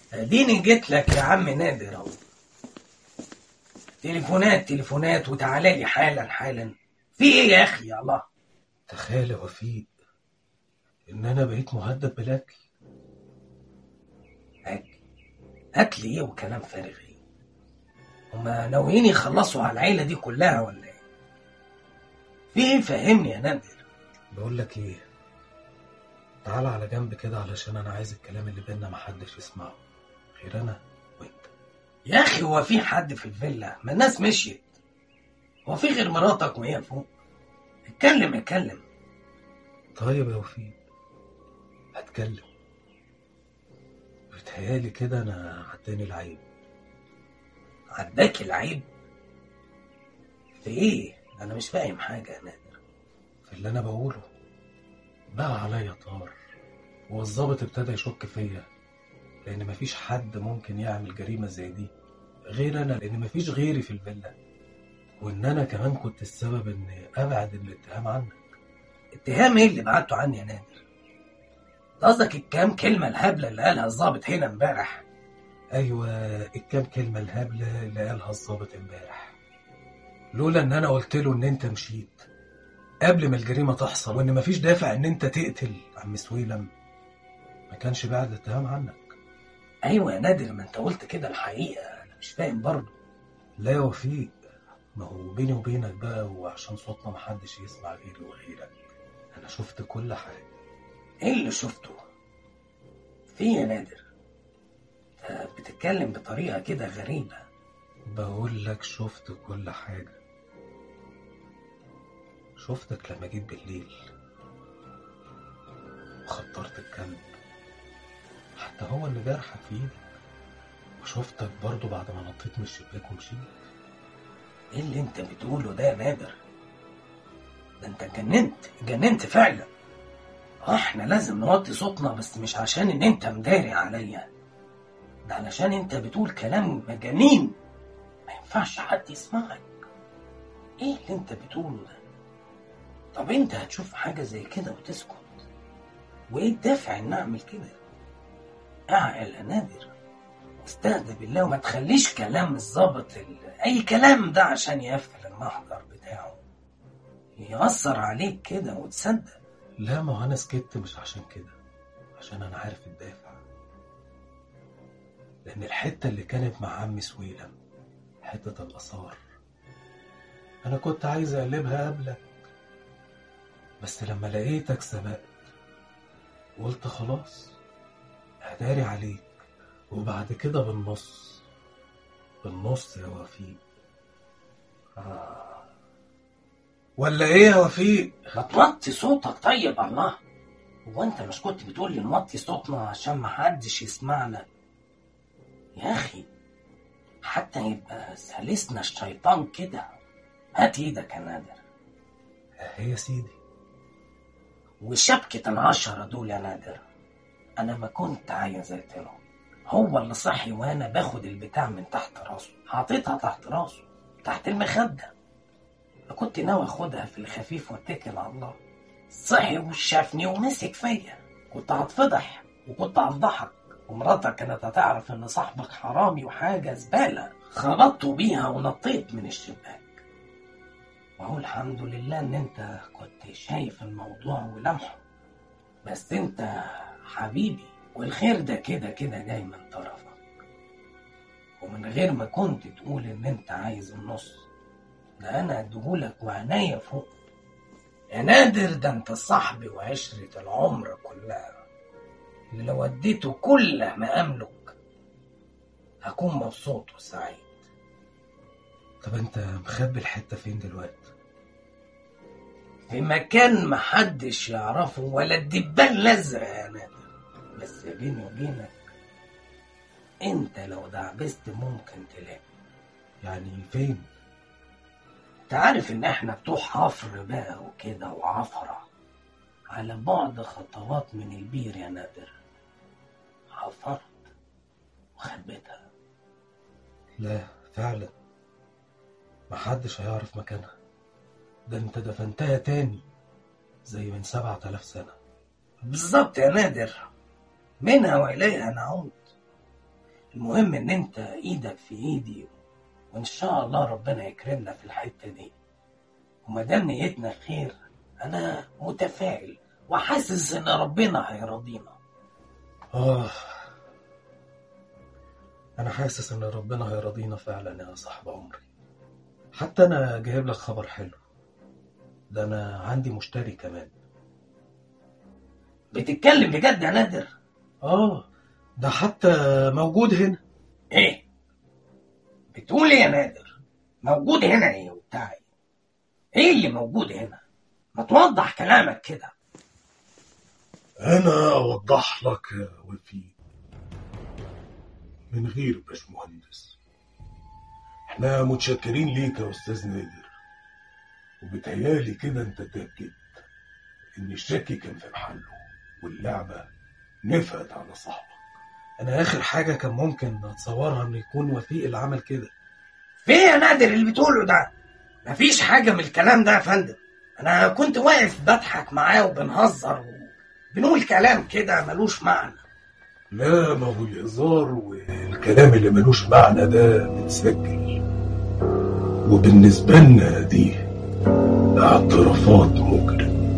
اديني جيت لك يا عم نادر اهو تليفونات تليفونات وتعالى لي حالا حالا في ايه يا اخي يا الله تخيل يا وفيق ان انا بقيت مهدد بالاكل اكل اكل ايه وكلام فارغ ايه هما ناويين يخلصوا على العيله دي كلها ولا ايه في ايه فهمني يا نادر بقول لك ايه تعال على جنب كده علشان انا عايز الكلام اللي بينا محدش يسمعه غير انا وانت يا اخي هو في حد في الفيلا ما الناس مشيت هو في غير مراتك وهي فوق اتكلم اتكلم طيب يا وفيق هتكلم بتهيالي كده انا عداني العيب عداك العيب في ايه انا مش فاهم حاجه يا نادر في اللي انا بقوله بقى عليا طار والظابط ابتدى يشك فيا لان مفيش حد ممكن يعمل جريمه زي دي غير انا لان مفيش غيري في الفيلا وان انا كمان كنت السبب ان ابعد الاتهام عنك اتهام ايه اللي بعته عني يا نادر قصدك الكام كلمه الهبله اللي قالها الظابط هنا امبارح ايوه الكام كلمه الهبله اللي قالها الظابط امبارح لولا ان انا قلت له ان انت مشيت قبل ما الجريمه تحصل وان مفيش دافع ان انت تقتل عم سويلم ما كانش بعد الاتهام عنك ايوه يا نادر ما انت قلت كده الحقيقه انا مش فاهم برضه لا يا وفيق ما هو بيني وبينك بقى وعشان صوتنا محدش يسمع غيري وغيرك انا شفت كل حاجه ايه اللي شفته في يا نادر انت بتتكلم بطريقه كده غريبه بقول لك شفت كل حاجه شفتك لما جيت بالليل وخطرت الكلب حتى هو اللي جرحك في ايدك وشفتك برضه بعد ما نطيت من الشباك ومشيت ايه اللي انت بتقوله ده يا نادر ده انت اتجننت اتجننت فعلا اه احنا لازم نوطي صوتنا بس مش عشان ان انت مداري عليا ده علشان انت بتقول كلام مجانين ما ينفعش حد يسمعك ايه اللي انت بتقوله ده طب انت هتشوف حاجة زي كده وتسكت وايه الدافع ان اعمل كده اعقل يا نادر واستهدى بالله وما تخليش كلام الظابط ال- اي كلام ده عشان يقفل المحضر بتاعه يأثر عليك كده وتصدق لا ما هو انا سكت مش عشان كده عشان انا عارف الدافع لان الحته اللي كانت مع عم سويلم حته الاثار انا كنت عايز اقلبها قبلك بس لما لقيتك سبقت قلت خلاص هداري عليك وبعد كده بالنص بالنص يا وفيق آه. ولا ايه يا وفيق ما توطي صوتك طيب الله هو انت مش كنت بتقول لي نوطي صوتنا عشان ما حدش يسمعنا يا اخي حتى يبقى سلسنا الشيطان كده هات ايدك يا نادر هي سيدي وشبكة العشرة دول يا نادر أنا ما كنت عايز أقتله هو اللي صحي وأنا باخد البتاع من تحت راسه حاططها تحت راسه تحت المخدة كنت ناوي أخدها في الخفيف واتكل على الله صحي وشافني ومسك فيا كنت هتفضح وكنت هفضحك ومراتك كانت هتعرف إن صاحبك حرامي وحاجة زبالة خبطته بيها ونطيت من الشباك وهو الحمد لله ان انت كنت شايف الموضوع ولمحه بس انت حبيبي والخير ده كده كده جاي من طرفك ومن غير ما كنت تقول ان انت عايز النص ده انا اديهولك وعناية فوق يا نادر ده انت صاحبي وعشرة العمر كلها اللي لو اديته كل ما املك هكون مبسوط وسعيد طب انت مخبي الحته فين دلوقتي في مكان محدش يعرفه ولا الدبان الازرق يا نادر بس بيني وبينك انت لو دعبست ممكن تلاقي يعني فين انت عارف ان احنا بتوع حفر بقى وكده وعفرة على بعد خطوات من البير يا نادر حفرت وخبيتها لا فعلا محدش هيعرف مكانها ده انت دفنتها تاني زي من سبعة آلاف سنة بالظبط يا نادر منها وإليها نعود المهم ان انت ايدك في ايدي وان شاء الله ربنا يكرمنا في الحته دي وما دام نيتنا خير انا متفائل وحاسس ان ربنا هيرضينا آه أنا حاسس إن ربنا هيرضينا فعلا يا صاحب عمري حتى أنا جايب لك خبر حلو ده أنا عندي مشتري كمان بتتكلم بجد يا نادر آه ده حتى موجود هنا ايه بتقول ايه يا نادر موجود هنا ايه وبتاع ايه ايه اللي موجود هنا ما توضح كلامك كده أنا أوضح لك يا وفي من غير باشمهندس احنا متشكرين ليك يا أستاذ نادر وبتهيالي كده أنت اتأكدت إن الشك كان في محله واللعبة نفعت على صاحبك أنا آخر حاجة كان ممكن أتصورها إن يكون وفيق اللي عمل كده في إيه يا نادر اللي بتقوله ده مفيش حاجة من الكلام ده يا فندم أنا كنت واقف بضحك معاه وبنهزر وبنقول كلام كده ملوش معنى لا ما هو الهزار والكلام اللي ملوش معنى ده متسجل وبالنسبة لنا دي اعترافات مجرم